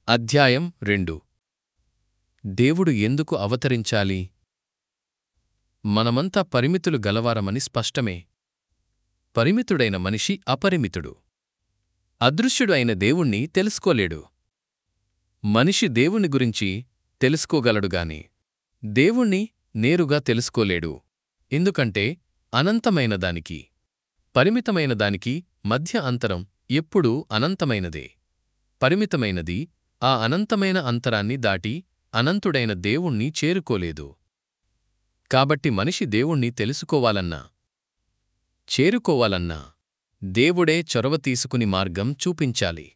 అధ్యాయం రెండు దేవుడు ఎందుకు అవతరించాలి మనమంతా పరిమితులు గలవారమని స్పష్టమే పరిమితుడైన మనిషి అపరిమితుడు అదృశ్యుడు అయిన దేవుణ్ణి తెలుసుకోలేడు మనిషి దేవుని గురించి తెలుసుకోగలడుగాని దేవుణ్ణి నేరుగా తెలుసుకోలేడు ఎందుకంటే అనంతమైన దానికి పరిమితమైన దానికి మధ్య అంతరం ఎప్పుడూ అనంతమైనదే పరిమితమైనది ఆ అనంతమైన అంతరాన్ని దాటి అనంతుడైన దేవుణ్ణి చేరుకోలేదు కాబట్టి మనిషి దేవుణ్ణి తెలుసుకోవాలన్నా చేరుకోవాలన్నా దేవుడే చొరవ తీసుకుని మార్గం చూపించాలి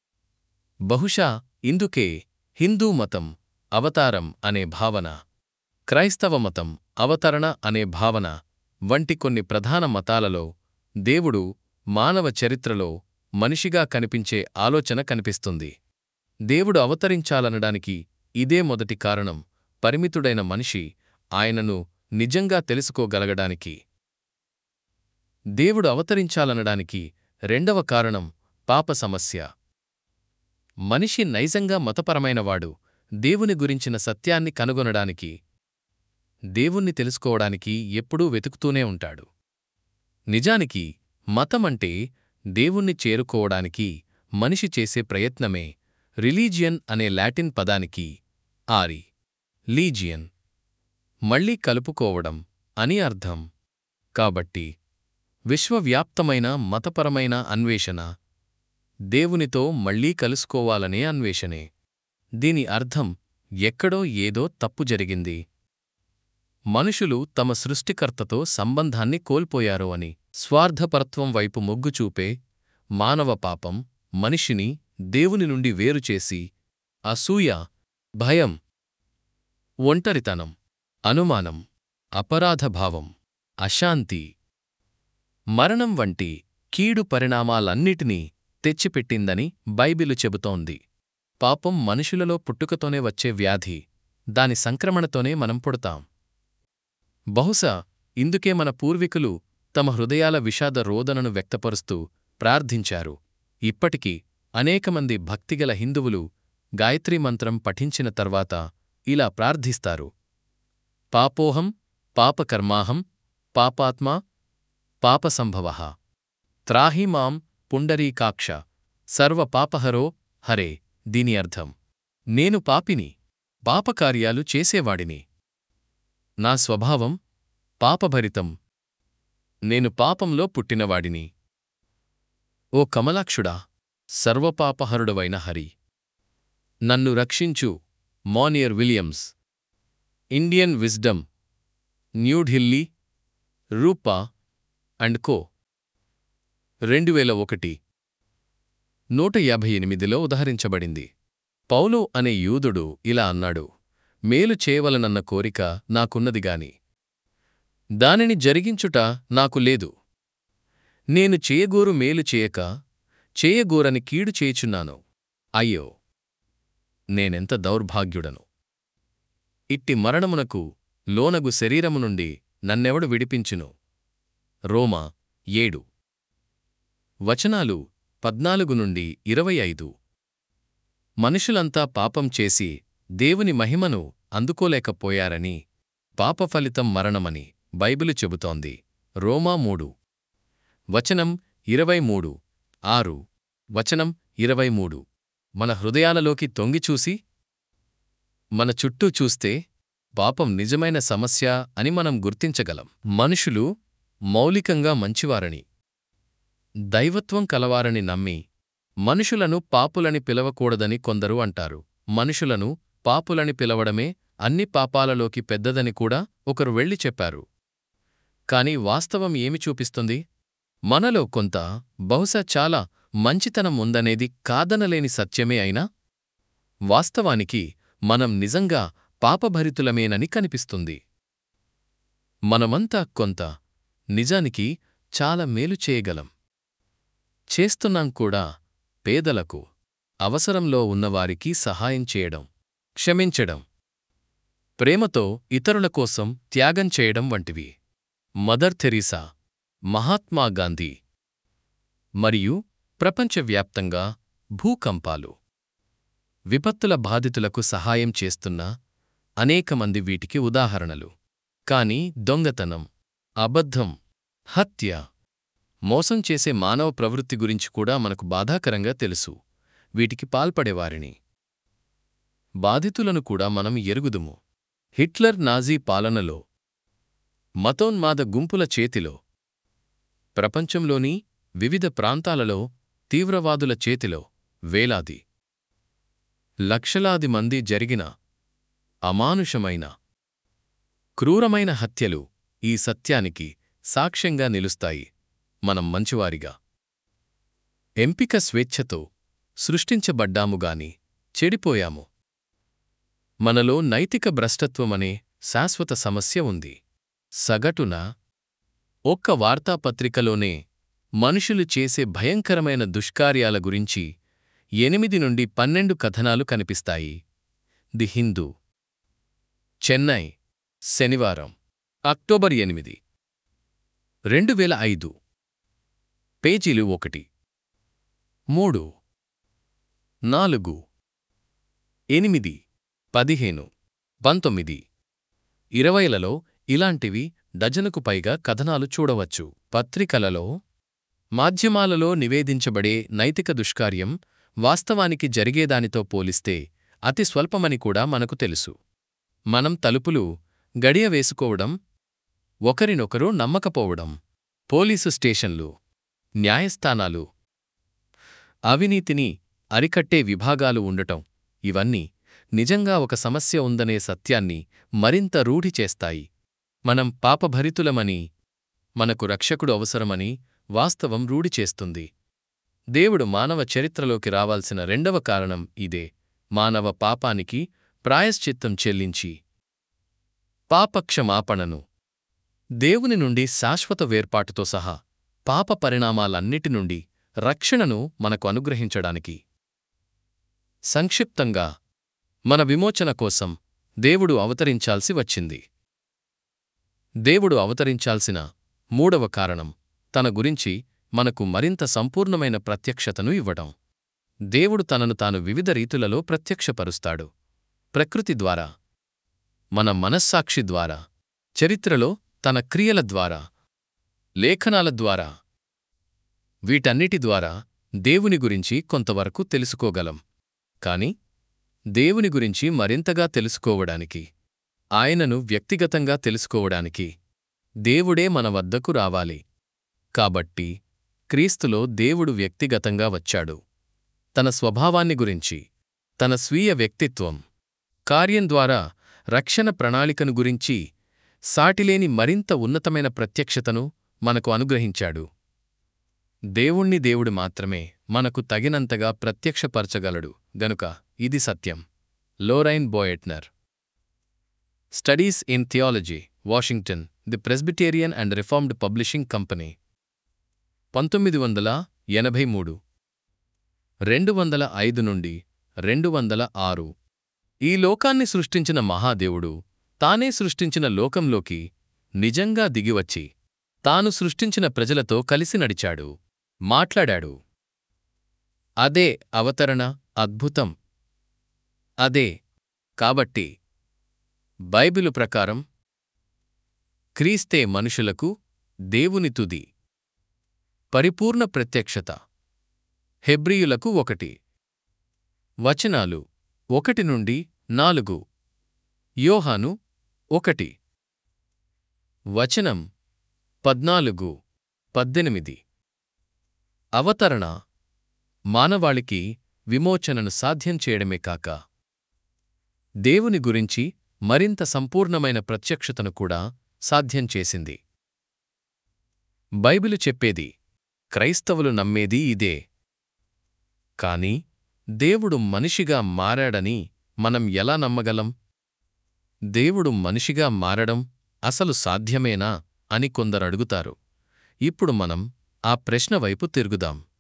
బహుశా ఇందుకే హిందూ మతం అవతారం అనే భావన క్రైస్తవ మతం అవతరణ అనే భావన వంటి కొన్ని ప్రధాన మతాలలో దేవుడు మానవ చరిత్రలో మనిషిగా కనిపించే ఆలోచన కనిపిస్తుంది దేవుడు అవతరించాలనడానికి ఇదే మొదటి కారణం పరిమితుడైన మనిషి ఆయనను నిజంగా తెలుసుకోగలగడానికి దేవుడు అవతరించాలనడానికి రెండవ కారణం పాప సమస్య మనిషి నైజంగా మతపరమైనవాడు దేవుని గురించిన సత్యాన్ని కనుగొనడానికి దేవుణ్ణి తెలుసుకోవడానికి ఎప్పుడూ వెతుకుతూనే ఉంటాడు నిజానికి మతమంటే దేవుణ్ణి చేరుకోవడానికి మనిషి చేసే ప్రయత్నమే రిలీజియన్ అనే లాటిన్ పదానికి ఆరి లీజియన్ మళ్ళీ కలుపుకోవడం అని అర్థం కాబట్టి విశ్వవ్యాప్తమైన మతపరమైన అన్వేషణ దేవునితో మళ్ళీ కలుసుకోవాలనే అన్వేషణే దీని అర్థం ఎక్కడో ఏదో తప్పు జరిగింది మనుషులు తమ సృష్టికర్తతో సంబంధాన్ని కోల్పోయారు అని స్వార్థపరత్వం వైపు మొగ్గు చూపే మానవ పాపం మనిషిని దేవుని నుండి వేరుచేసి అసూయ భయం ఒంటరితనం అనుమానం అపరాధభావం అశాంతి మరణం వంటి కీడు పరిణామాలన్నిటినీ తెచ్చిపెట్టిందని బైబిలు చెబుతోంది పాపం మనుషులలో పుట్టుకతోనే వచ్చే వ్యాధి దాని సంక్రమణతోనే మనం పుడతాం బహుశా ఇందుకే మన పూర్వీకులు తమ హృదయాల విషాద రోదనను వ్యక్తపరుస్తూ ప్రార్థించారు ఇప్పటికీ అనేకమంది భక్తిగల హిందువులు గాయత్రీ మంత్రం పఠించిన తర్వాత ఇలా ప్రార్థిస్తారు పాపోహం పాపకర్మాహం పాపాత్మా పాపసంభవ త్రాహి మాం పుండరీకాక్ష సర్వపాపహరో హరే దీని అర్థం నేను పాపిని పాపకార్యాలు చేసేవాడిని నా స్వభావం పాపభరితం నేను పాపంలో పుట్టినవాడిని ఓ కమలాక్షుడా సర్వపాపహరుడవైన హరి నన్ను రక్షించు Monier Williams Indian wisdom New Delhi Rupa and co రెండు వేల ఒకటి నూట యాభై ఎనిమిదిలో ఉదహరించబడింది పౌలు అనే యూదుడు ఇలా అన్నాడు మేలు చేయవలనన్న కోరిక నాకున్నదిగాని దానిని జరిగించుట నాకు లేదు నేను చేయగోరు మేలు చేయక చేయగోరని కీడు చేయుచున్నాను అయ్యో నేనెంత దౌర్భాగ్యుడను ఇట్టి మరణమునకు లోనగు శరీరము నుండి నన్నెవడు విడిపించును రోమా ఏడు వచనాలు పద్నాలుగు నుండి ఇరవై ఐదు మనుషులంతా పాపం చేసి దేవుని మహిమను అందుకోలేకపోయారని పాపఫలితం మరణమని బైబిలు చెబుతోంది రోమా మూడు వచనం ఇరవై మూడు ఆరు వచనం ఇరవై మూడు మన హృదయాలలోకి తొంగిచూసి మన చుట్టూ చూస్తే పాపం నిజమైన సమస్య అని మనం గుర్తించగలం మనుషులు మౌలికంగా మంచివారని దైవత్వం కలవారని నమ్మి మనుషులను పాపులని పిలవకూడదని కొందరు అంటారు మనుషులను పాపులని పిలవడమే అన్ని పాపాలలోకి పెద్దదని కూడా ఒకరు వెళ్ళి చెప్పారు కాని వాస్తవం ఏమి చూపిస్తుంది మనలో కొంత బహుశా చాలా మంచితనం ఉందనేది కాదనలేని సత్యమే అయినా వాస్తవానికి మనం నిజంగా పాపభరితులమేనని కనిపిస్తుంది మనమంతా కొంత నిజానికి చాలా మేలు చేయగలం చేస్తున్నాం కూడా పేదలకు అవసరంలో ఉన్నవారికి సహాయం చేయడం క్షమించడం ప్రేమతో ఇతరుల కోసం త్యాగం చేయడం వంటివి మదర్ థెరీసా మహాత్మా గాంధీ మరియు ప్రపంచవ్యాప్తంగా భూకంపాలు విపత్తుల బాధితులకు సహాయం చేస్తున్న అనేకమంది వీటికి ఉదాహరణలు కాని దొంగతనం అబద్ధం హత్య మోసం చేసే మానవ ప్రవృత్తి గురించి కూడా మనకు బాధాకరంగా తెలుసు వీటికి పాల్పడేవారిని బాధితులను కూడా మనం ఎరుగుదుము హిట్లర్ నాజీ పాలనలో మతోన్మాద గుంపుల చేతిలో ప్రపంచంలోని వివిధ ప్రాంతాలలో తీవ్రవాదుల చేతిలో వేలాది లక్షలాది మంది జరిగిన అమానుషమైన క్రూరమైన హత్యలు ఈ సత్యానికి సాక్ష్యంగా నిలుస్తాయి మనం మంచివారిగా ఎంపిక స్వేచ్ఛతో సృష్టించబడ్డాముగాని చెడిపోయాము మనలో నైతిక భ్రష్టత్వమనే శాశ్వత సమస్య ఉంది సగటున ఒక్క వార్తాపత్రికలోనే మనుషులు చేసే భయంకరమైన దుష్కార్యాల గురించి ఎనిమిది నుండి పన్నెండు కథనాలు కనిపిస్తాయి ది హిందూ చెన్నై శనివారం అక్టోబర్ ఎనిమిది రెండు వేల ఐదు పేజీలు ఒకటి మూడు నాలుగు ఎనిమిది పదిహేను పంతొమ్మిది ఇరవైలలో ఇలాంటివి డజనుకు పైగా కథనాలు చూడవచ్చు పత్రికలలో మాధ్యమాలలో నివేదించబడే నైతిక దుష్కార్యం వాస్తవానికి జరిగేదానితో పోలిస్తే అతి స్వల్పమని కూడా మనకు తెలుసు మనం తలుపులు గడియ వేసుకోవడం ఒకరినొకరు నమ్మకపోవడం పోలీసు స్టేషన్లు న్యాయస్థానాలు అవినీతిని అరికట్టే విభాగాలు ఉండటం ఇవన్నీ నిజంగా ఒక సమస్య ఉందనే సత్యాన్ని మరింత రూఢి చేస్తాయి మనం పాపభరితులమని మనకు రక్షకుడు అవసరమని వాస్తవం రూఢి చేస్తుంది దేవుడు మానవ చరిత్రలోకి రావాల్సిన రెండవ కారణం ఇదే మానవ పాపానికి ప్రాయశ్చిత్తం చెల్లించి పాపక్షమాపణను దేవుని నుండి శాశ్వత వేర్పాటుతో సహా పాప పరిణామాలన్నిటి నుండి రక్షణను మనకు అనుగ్రహించడానికి సంక్షిప్తంగా మన విమోచన కోసం దేవుడు అవతరించాల్సి వచ్చింది దేవుడు అవతరించాల్సిన మూడవ కారణం తన గురించి మనకు మరింత సంపూర్ణమైన ప్రత్యక్షతను ఇవ్వడం దేవుడు తనను తాను వివిధ రీతులలో ప్రత్యక్షపరుస్తాడు ప్రకృతి ద్వారా మన మనస్సాక్షి ద్వారా చరిత్రలో తన క్రియల ద్వారా లేఖనాల ద్వారా వీటన్నిటి ద్వారా దేవుని గురించి కొంతవరకు తెలుసుకోగలం కాని దేవుని గురించి మరింతగా తెలుసుకోవడానికి ఆయనను వ్యక్తిగతంగా తెలుసుకోవడానికి దేవుడే మన వద్దకు రావాలి కాబట్టి క్రీస్తులో దేవుడు వ్యక్తిగతంగా వచ్చాడు తన స్వభావాన్ని గురించి తన స్వీయ వ్యక్తిత్వం కార్యం ద్వారా రక్షణ ప్రణాళికను గురించి సాటిలేని మరింత ఉన్నతమైన ప్రత్యక్షతను మనకు అనుగ్రహించాడు దేవుణ్ణి దేవుడు మాత్రమే మనకు తగినంతగా ప్రత్యక్షపరచగలడు గనుక ఇది సత్యం Loraine Boettner studies in theology Washington the Presbyterian and reformed publishing company పంతొమ్మిది వందల ఎనభై మూడు రెండు వందల ఐదు నుండి రెండు వందల ఆరు ఈ లోకాన్ని సృష్టించిన మహాదేవుడు తానే సృష్టించిన లోకంలోకి నిజంగా దిగివచ్చి తాను సృష్టించిన ప్రజలతో కలిసి నడిచాడు మాట్లాడాడు అదే అవతరణ అద్భుతం అదే కాబట్టి బైబిలు ప్రకారం క్రీస్తే మనుషులకు దేవుని తుది పరిపూర్ణ ప్రత్యక్షత హెబ్రియులకు ఒకటి వచనాలు ఒకటి నుండి నాలుగు యోహాను ఒకటి వచనం పద్నాలుగు పద్దెనిమిది అవతరణ మానవాళికి విమోచనను సాధ్యం చేయడమే కాక దేవుని గురించి మరింత సంపూర్ణమైన ప్రత్యక్షతను కూడా సాధ్యం చేసింది బైబిలు చెప్పేది క్రైస్తవులు నమ్మేది ఇదే కాని దేవుడు మనిషిగా మారాడని మనం ఎలా నమ్మగలం దేవుడు మనిషిగా మారడం అసలు సాధ్యమేనా అని కొందరడుగుతారు ఇప్పుడు మనం ఆ ప్రశ్న వైపు తిరుగుదాం